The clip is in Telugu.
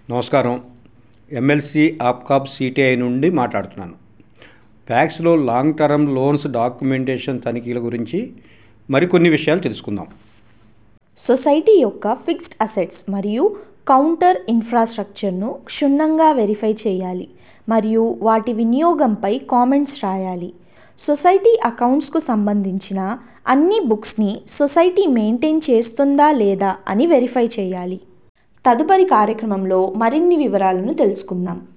నమస్కారం ఎమ్మెల్సీ ఆప్కాబ్ సిటిఐ నుండి మాట్లాడుతున్నాను ప్యాక్స్లో లాంగ్ టర్మ్ లోన్స్ డాక్యుమెంటేషన్ తనిఖీల గురించి మరికొన్ని విషయాలు తెలుసుకుందాం సొసైటీ యొక్క ఫిక్స్డ్ అసెట్స్ మరియు కౌంటర్ ఇన్ఫ్రాస్ట్రక్చర్ను క్షుణ్ణంగా వెరిఫై చేయాలి మరియు వాటి వినియోగంపై కామెంట్స్ రాయాలి సొసైటీ అకౌంట్స్కు సంబంధించిన అన్ని బుక్స్ని సొసైటీ మెయింటైన్ చేస్తుందా లేదా అని వెరిఫై చేయాలి తదుపరి కార్యక్రమంలో మరిన్ని వివరాలను తెలుసుకుందాం